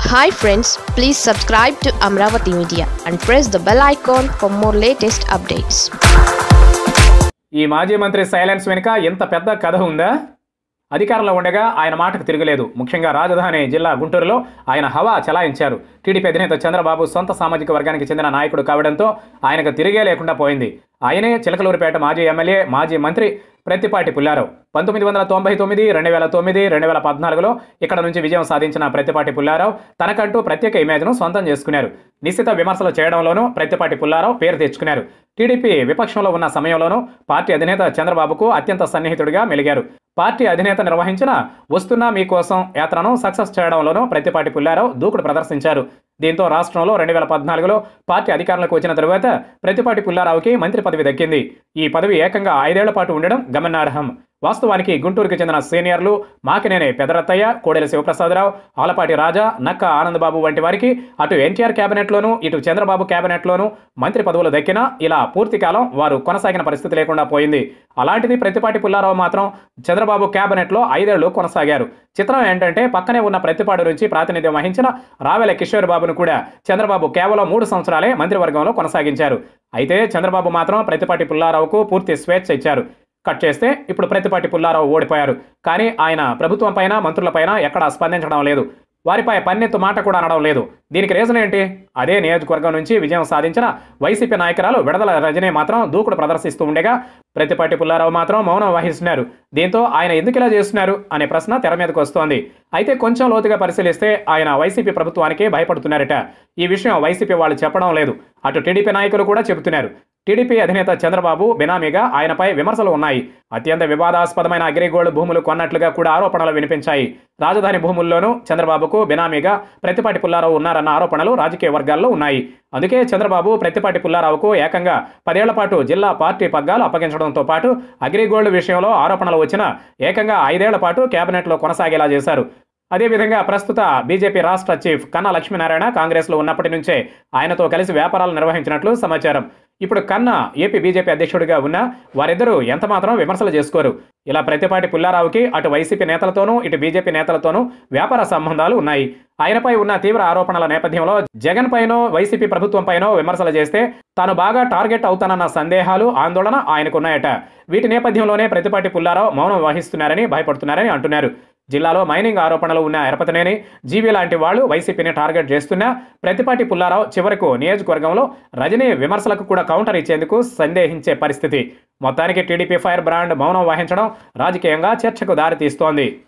hi friends please subscribe to Amaravati media and press the bell icon for more latest updates ఈ మాజీ మంత్రి silence వెనుక ఎంత పెద్ద కథ ఉందా అధికారంలో ఉండగా ఆయన మాటకు తిరగలేదు ముఖ్యంగా రాజధాని జిల్లా గుంటూరులో ఆయన హవా చలాయించారు టీడీపీ అధినేత చంద్రబాబు సొంత సామాజిక వర్గానికి చెందిన నాయకుడు కావడంతో ఆయనకు తిరిగే లేకుండా పోయింది ఆయనే చిలకలూరిపేట మాజీ ఎమ్మెల్యే మాజీ మంత్రి ప్రత్తిపాటి పుల్లారావు పంతొమ్మిది వందల తొంభై తొమ్మిది రెండు వేల తొమ్మిది రెండు వేల పద్నాలుగులో ఇక్కడ నుంచి విజయం సాధించిన ప్రత్తిపాటి పుల్లారావు తనకంటూ ప్రత్యేక ఇమేజ్ను సొంతం చేసుకున్నారు నిశ్చిత విమర్శలు చేయడంలోనూ ప్రత్తిపాటి పుల్లారావు పేరు తెచ్చుకున్నారు టీడీపీ విపక్షంలో ఉన్న సమయంలోనూ పార్టీ అధినేత చంద్రబాబుకు అత్యంత సన్నిహితుడిగా మెలిగారు పార్టీ అధినేత నిర్వహించిన వస్తున్నా మీకోసం యాత్రను సక్సెస్ చేయడంలోనూ ప్రత్తిపాటి పుల్లారావు దూకుడు ప్రదర్శించారు దీంతో రాష్ట్రంలో రెండు వేల పద్నాలుగులో పార్టీ అధికారంలోకి వచ్చిన తరువాత ప్రతిపాటి పుల్లారావుకి మంత్రి పదవి దక్కింది ఈ పదవి ఏకంగా ఐదేళ్ల పాటు ఉండడం గమనార్హం వాస్తవానికి గుంటూరుకు చెందిన సీనియర్లు మాకినేని పెదరత్తయ్య కోడెల శివప్రసాదరావు ఆలపాటి రాజా నక్క ఆనందబాబు వంటి వారికి అటు ఎన్టీఆర్ కేబినెట్లోనూ ఇటు చంద్రబాబు కేబినెట్లోనూ మంత్రి పదవులు దక్కినా ఇలా పూర్తి కాలం వారు కొనసాగిన పరిస్థితి లేకుండా పోయింది అలాంటిది ప్రతిపాటి పుల్లారావు మాత్రం చంద్రబాబు కేబినెట్లో ఐదేళ్లు కొనసాగారు చిత్రం ఏంటంటే పక్కనే ఉన్న ప్రతిపాడు నుంచి ప్రాతినిధ్యం వహించిన రావెల కిషోర్ బాబును కూడా చంద్రబాబు కేవలం మూడు సంవత్సరాలే మంత్రివర్గంలో కొనసాగించారు అయితే చంద్రబాబు మాత్రం ప్రతిపాటి పుల్లారావుకు పూర్తి స్వేచ్ఛ ఇచ్చారు కట్ చేస్తే ఇప్పుడు ప్రతిపాటి పుల్లారావు ఓడిపోయారు కానీ ఆయన ప్రభుత్వం పైన మంత్రులపైన ఎక్కడా స్పందించడం లేదు వారిపై పన్నెత్తు మాట కూడా అనడం లేదు దీనికి రీజన్ ఏంటి అదే నియోజకవర్గం నుంచి విజయం సాధించిన వైసీపీ నాయకురాలు విడదల రజనీ మాత్రం దూకుడు ప్రదర్శిస్తూ ఉండగా ప్రతిపాటి పుల్లారావు మాత్రం మౌనం వహిస్తున్నారు దీంతో ఆయన ఎందుకు ఇలా చేస్తున్నారు అనే ప్రశ్న తెర మీదకు వస్తోంది అయితే కొంచెం లోతుగా పరిశీలిస్తే ఆయన వైసీపీ ప్రభుత్వానికి భయపడుతున్నారట ఈ విషయం వైసీపీ వాళ్ళు చెప్పడం లేదు అటు టీడీపీ నాయకులు కూడా చెబుతున్నారు టీడీపీ అధినేత చంద్రబాబు బినామీగా ఆయనపై విమర్శలు ఉన్నాయి అత్యంత వివాదాస్పదమైన అగ్రిగోల్డ్ భూములు కొన్నట్లుగా కూడా ఆరోపణలు వినిపించాయి రాజధాని భూముల్లోనూ చంద్రబాబుకు బినామీగా ప్రతిపాటి పుల్లారావు ఉన్నారన్న ఆరోపణలు రాజకీయ వర్గాల్లో ఉన్నాయి అందుకే చంద్రబాబు ప్రతిపాటి పుల్లారావుకు ఏకంగా పదేళ్ల పాటు జిల్లా పార్టీ పగ్గాలు అప్పగించడంతో పాటు అగ్రిగోల్డ్ విషయంలో ఆరోపణలు వచ్చిన ఏకంగా ఐదేళ్ల పాటు కేబినెట్లో కొనసాగేలా చేశారు అదేవిధంగా ప్రస్తుత బీజేపీ రాష్ట్ర చీఫ్ కన్నా లక్ష్మీనారాయణ కాంగ్రెస్లో ఉన్నప్పటి నుంచే ఆయనతో కలిసి వ్యాపారాలు నిర్వహించినట్లు సమాచారం ఇప్పుడు కన్నా ఏపీ బీజేపీ అధ్యక్షుడిగా ఉన్న వారిద్దరూ ఎంతమాత్రం విమర్శలు చేసుకోరు ఇలా ప్రతిపాటి పుల్లారావుకి అటు వైసీపీ నేతలతోనూ ఇటు బీజేపీ నేతలతోనూ వ్యాపార సంబంధాలు ఉన్నాయి ఆయనపై ఉన్న తీవ్ర ఆరోపణల నేపథ్యంలో జగన్ పైనో వైసీపీ ప్రభుత్వం పైనో విమర్శలు చేస్తే తాను బాగా టార్గెట్ అవుతానన్న సందేహాలు ఆందోళన ఆయనకున్నాయట వీటి నేపథ్యంలోనే ప్రతిపాటి పుల్లారావు మౌనం వహిస్తున్నారని భయపడుతున్నారని అంటున్నారు జిల్లాలో మైనింగ్ ఆరోపణలు ఉన్న ఎరపతనేని జీవి లాంటి వాళ్ళు వైసీపీని టార్గెట్ చేస్తున్నా ప్రతిపాటి పుల్లారావు చివరకు నియోజకవర్గంలో రజనీ విమర్శలకు కూడా కౌంటర్ ఇచ్చేందుకు సందేహించే పరిస్థితి మొత్తానికి టీడీపీ ఫైర్ బ్రాండ్ మౌనం వహించడం రాజకీయంగా చర్చకు దారితీస్తోంది